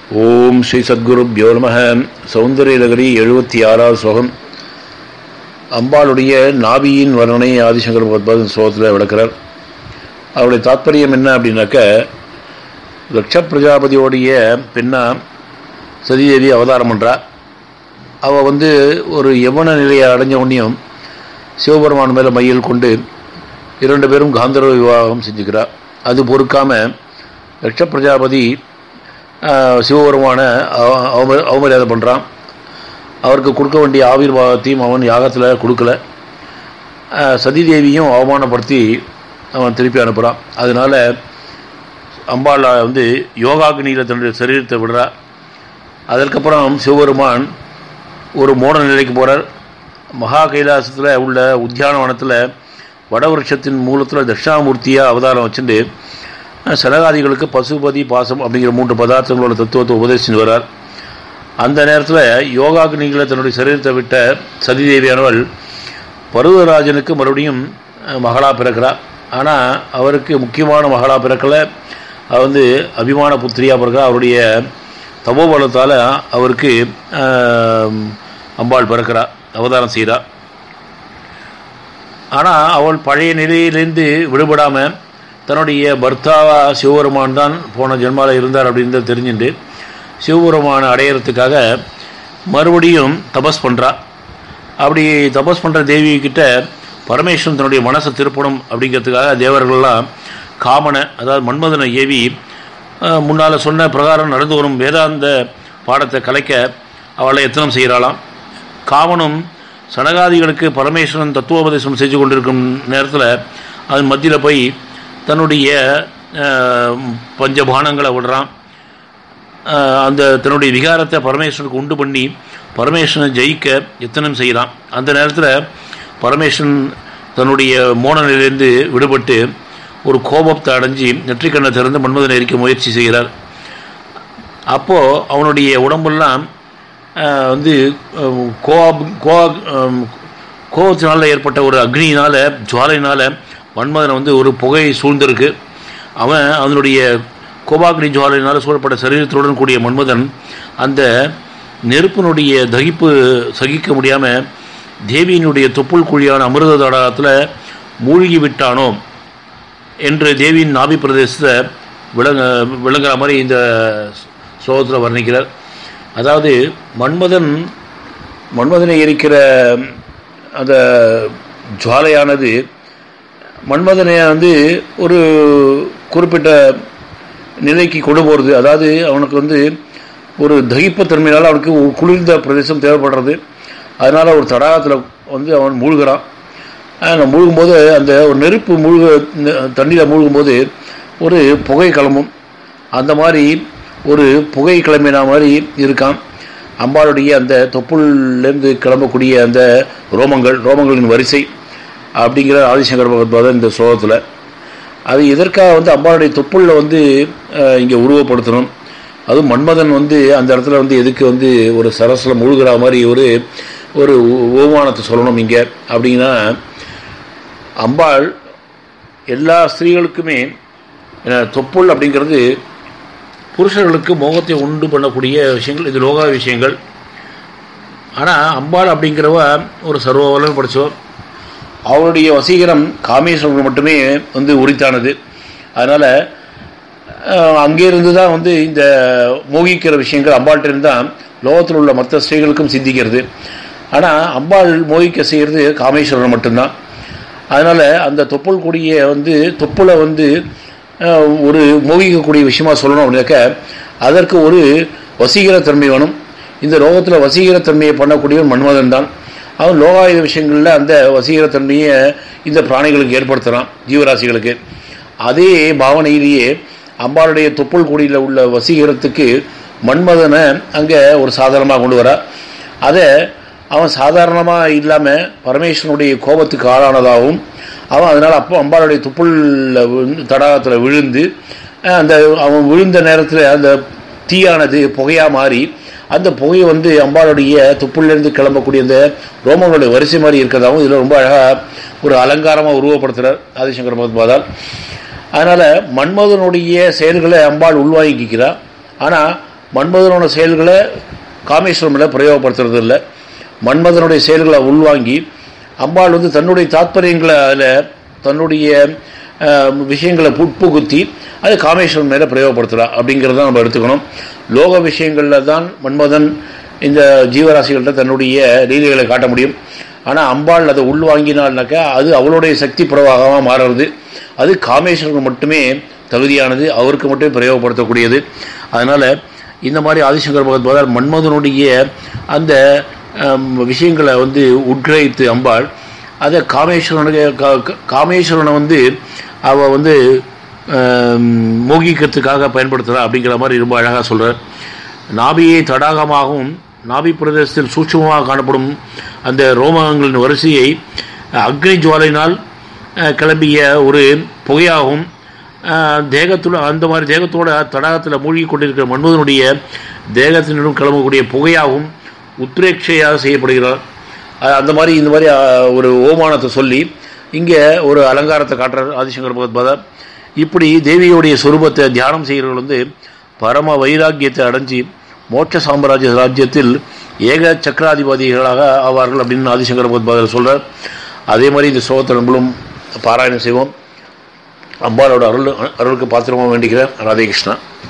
ஓம் ஸ்ரீ சத்குருப்யோ நம சௌந்தரியநகரி எழுபத்தி ஆறாவது ஸ்லோகம் அம்பாளுடைய நாபியின் வர்ணனை ஆதிசங்கர் பத்மநாபன் ஸ்லோகத்தில் விளக்கிறார் அவருடைய தாத்பரியம் என்ன அப்படின்னாக்க லட்ச பிரஜாபதியோடைய பெண்ணா சதிதேவி அவதாரம் பண்ணுறா அவள் வந்து ஒரு யவன நிலையை அடைஞ்ச உடனேயும் சிவபெருமான் மேலே மையல் கொண்டு இரண்டு பேரும் காந்தர்வ விவாகம் செஞ்சுக்கிறா அது பொறுக்காமல் லட்ச பிரஜாபதி சிவபெருமான அவ அவமரியாதை பண்ணுறான் அவருக்கு கொடுக்க வேண்டிய ஆவிர்வாதத்தையும் அவன் யாகத்தில் கொடுக்கல சதிதேவியும் அவமானப்படுத்தி அவன் திருப்பி அனுப்புகிறான் அதனால் அம்பாள் வந்து யோகாக்னியில் தன்னுடைய சரீரத்தை விடுறா அதற்கப்புறம் சிவபெருமான் ஒரு மோட நிலைக்கு போகிறார் மகா கைலாசத்தில் உள்ள உத்தியானவனத்தில் வடவருஷத்தின் மூலத்தில் தட்சிணாமூர்த்தியாக அவதாரம் வச்சுட்டு சலகாதிகளுக்கு பசுபதி பாசம் அப்படிங்கிற மூன்று பதார்த்தங்களோட தத்துவத்தை உபதேசித்து வரார் அந்த நேரத்தில் யோகாக்னிகளை தன்னுடைய சரீரத்தை விட்ட சதிதேவியானவள் பருவராஜனுக்கு மறுபடியும் மகளா பிறக்கிறார் ஆனால் அவருக்கு முக்கியமான மகளா பிறக்கலை அவர் வந்து அபிமான புத்திரியாக பிறக்க அவருடைய தபோபலத்தால் அவருக்கு அம்பாள் பிறக்கிறார் அவதாரம் செய்கிறார் ஆனால் அவள் பழைய நிலையிலேருந்து விடுபடாமல் தன்னுடைய பர்த்தாவா சிவபெருமான் தான் போன ஜென்மாவில் இருந்தார் அப்படின்னு தெரிஞ்சுட்டு சிவபெருமானை அடையிறதுக்காக மறுபடியும் தபஸ் பண்ணுறா அப்படி தபஸ் பண்ணுற தேவி கிட்ட பரமேஸ்வரன் தன்னுடைய மனசை திருப்பணும் அப்படிங்கிறதுக்காக தேவர்கள்லாம் காமனை அதாவது மன்மதனை ஏவி முன்னால் சொன்ன பிரகாரம் நடந்து வரும் வேதாந்த பாடத்தை கலைக்க அவளை எத்தனம் செய்கிறாளாம் காமனும் சனகாதிகளுக்கு பரமேஸ்வரன் தத்துவோபதேசம் செஞ்சு கொண்டிருக்கும் நேரத்தில் அதன் மத்தியில் போய் தன்னுடைய பஞ்சபானங்களை விடுறான் அந்த தன்னுடைய விகாரத்தை பரமேஸ்வரனுக்கு உண்டு பண்ணி பரமேஸ்வரனை ஜெயிக்க எத்தனம் செய்கிறான் அந்த நேரத்தில் பரமேஸ்வரன் தன்னுடைய மோன நிலையிலிருந்து விடுபட்டு ஒரு கோபத்தை அடைஞ்சி நெற்றிக்கண்ணை திறந்து மன்மதனை எரிக்க முயற்சி செய்கிறார் அப்போது அவனுடைய உடம்பெல்லாம் வந்து கோப கோ கோபத்தினால் ஏற்பட்ட ஒரு அக்னியினால் ஜுவாலையினால் மன்மதனை வந்து ஒரு புகை சூழ்ந்திருக்கு அவன் அதனுடைய கோபாக்னி ஜுவாலையினால் சூழப்பட்ட சரீரத்துடன் கூடிய மன்மதன் அந்த நெருப்பினுடைய தகிப்பு சகிக்க முடியாமல் தேவியினுடைய தொப்புள் குழியான அமிர்த தடாகத்தில் மூழ்கி விட்டானோ என்று தேவியின் நாபி பிரதேசத்தை விளங்க விளங்குற மாதிரி இந்த ஸ்லோகத்தில் வர்ணிக்கிறார் அதாவது மன்மதன் மன்மதனை எரிக்கிற அந்த ஜுவாலையானது மன்மதனை வந்து ஒரு குறிப்பிட்ட நிலைக்கு கொண்டு போகிறது அதாவது அவனுக்கு வந்து ஒரு தகிப்புத்தன்மையினால் அவனுக்கு குளிர்ந்த பிரதேசம் தேவைப்படுறது அதனால் ஒரு தடாகத்தில் வந்து அவன் மூழ்கிறான் மூழ்கும்போது அந்த ஒரு நெருப்பு மூழ்க தண்ணியில் மூழ்கும்போது ஒரு புகை கிளம்பும் அந்த மாதிரி ஒரு புகை கிளம்பின மாதிரி இருக்கான் அம்பாளுடைய அந்த தொப்புள்லேருந்து கிளம்பக்கூடிய அந்த ரோமங்கள் ரோமங்களின் வரிசை அப்படிங்கிற ஆதிசங்கர் பகவத்பாதம் இந்த ஸ்லோகத்தில் அது எதற்காக வந்து அம்பாளுடைய தொப்புளில் வந்து இங்கே உருவப்படுத்தணும் அதுவும் மன்மதன் வந்து அந்த இடத்துல வந்து எதுக்கு வந்து ஒரு சரஸில் முழுகிற மாதிரி ஒரு ஒரு ஓமானத்தை சொல்லணும் இங்கே அப்படின்னா அம்பாள் எல்லா ஸ்திரீகளுக்குமே தொப்புள் அப்படிங்கிறது புருஷர்களுக்கு மோகத்தை உண்டு பண்ணக்கூடிய விஷயங்கள் இது லோகா விஷயங்கள் ஆனால் அம்பாள் அப்படிங்கிறவ ஒரு சர்வவலன் படித்தோம் அவருடைய வசீகரம் காமேஸ்வரன் மட்டுமே வந்து உரித்தானது அதனால் அங்கேருந்து தான் வந்து இந்த மோகிக்கிற விஷயங்கள் அம்பாள்கிட்ட இருந்தால் லோகத்தில் உள்ள மற்ற ஸ்திரீகளுக்கும் சிந்திக்கிறது ஆனால் அம்பாள் மோகிக்க செய்கிறது காமேஸ்வரன் மட்டும்தான் அதனால் அந்த தொப்புள் கொடியை வந்து தொப்புளை வந்து ஒரு மோகிக்கக்கூடிய விஷயமா சொல்லணும் அப்படின்னாக்க அதற்கு ஒரு வசீகரத்தன்மை வேணும் இந்த லோகத்தில் வசீகரத்தன்மையை பண்ணக்கூடியவன் மன்மதன் தான் அவன் லோகாயுத விஷயங்களில் அந்த வசீகரத்தன்மையை இந்த பிராணிகளுக்கு ஏற்படுத்துகிறான் ஜீவராசிகளுக்கு அதே பாவனையிலேயே அம்பாளுடைய தொப்புள் கொடியில் உள்ள வசீகரத்துக்கு மன்மதனை அங்கே ஒரு சாதாரணமாக கொண்டு வர அதை அவன் சாதாரணமாக இல்லாமல் பரமேஸ்வரனுடைய கோபத்துக்கு ஆளானதாகவும் அவன் அதனால் அப்போ அம்பாளுடைய துப்புள் தடாகத்தில் விழுந்து அந்த அவன் விழுந்த நேரத்தில் அந்த தீயானது புகையாக மாறி அந்த புகை வந்து அம்பாளுடைய துப்புள்லேருந்து கிளம்பக்கூடிய அந்த ரோமங்களுடைய வரிசை மாதிரி இருக்கிறதாகவும் இதில் ரொம்ப அழகாக ஒரு அலங்காரமாக உருவப்படுத்துகிறார் ஆதிசங்கர் மகத்பாதால் அதனால் மன்மதனுடைய செயல்களை அம்பாள் உள்வாங்கிக்கிறார் ஆனால் மன்மதனோட செயல்களை காமேஸ்வரமில் பிரயோகப்படுத்துறது இல்லை மன்மதனுடைய செயல்களை உள்வாங்கி அம்பாள் வந்து தன்னுடைய தாத்பரியங்களை அதில் தன்னுடைய அஹ், விஷயங்களை உட்புகுத்தி அது காமேஸ்வரன் மேலே பிரயோகப்படுத்துகிறா அப்படிங்கிறத நம்ம எடுத்துக்கணும் லோக விஷயங்களில் தான் மன்மதன் இந்த ஜீவராசிகள்கிட்ட தன்னுடைய லீலைகளை காட்ட முடியும் ஆனால் அம்பாள் அதை உள்வாங்கினால்னாக்கா அது அவளுடைய சக்தி பிரவாகமாக மாறுறது அது காமேஸ்வரனுக்கு மட்டுமே தகுதியானது அவருக்கு மட்டுமே பிரயோகப்படுத்தக்கூடியது அதனால் இந்த மாதிரி ஆதிசங்கர் பகவத் பாதார் மன்மதனுடைய அந்த ஹம், விஷயங்களை வந்து உட்கிரகித்து அம்பாள் அதை காமேஸ்வரனுக்கு கா- கா- காமேஸ்வரனை வந்து அவள் வந்து ஹம், மோகிக்கிறதுக்காக பயன்படுத்துகிறா அப்படிங்கிற மாதிரி ரொம்ப அழகாக சொல்கிறார் நாபியை தடாகமாகவும் நாபி பிரதேசத்தில் சூட்சமாக காணப்படும் அந்த ரோமங்களின் வரிசையை அக்னி ஜுவாலையினால் அஹ், கிளம்பிய ஒரு புகையாகவும் அஹ், தேகத்துல அந்த மாதிரி தேகத்தோட தடாகத்தில் மூழ்கி கொண்டிருக்கிற மன்மதனுடைய தேகத்தினிடம் கிளம்பக்கூடிய புகையாகவும் உத்ரேட்சையாக செய்யப்படுகிறார் அஹ், அந்த மாதிரி இந்த மாதிரி அஹ், ஒரு ஓமானத்தை சொல்லி இங்கே ஒரு அலங்காரத்தை காட்டுறார் ஆதிசங்கர் பகவத்பாதர் இப்படி தேவியோடைய சொரூபத்தை தியானம் செய்கிறவர்கள் வந்து பரம வைராக்கியத்தை அடைஞ்சு மோட்ச சாம்ராஜ்ய ராஜ்யத்தில் ஏக சக்கராதிபதிகளாக ஆவார்கள் அப்படின்னு ஆதிசங்கர் பகவத்பாதர் சொல்றார் அதே மாதிரி இந்த ஸ்லோகத்தை நம்மளும் பாராயணம் செய்வோம் அம்பாளோட அருள் அருளுக்கு பாத்திரமாக வேண்டிக்கிறேன் ராதே கிருஷ்ணா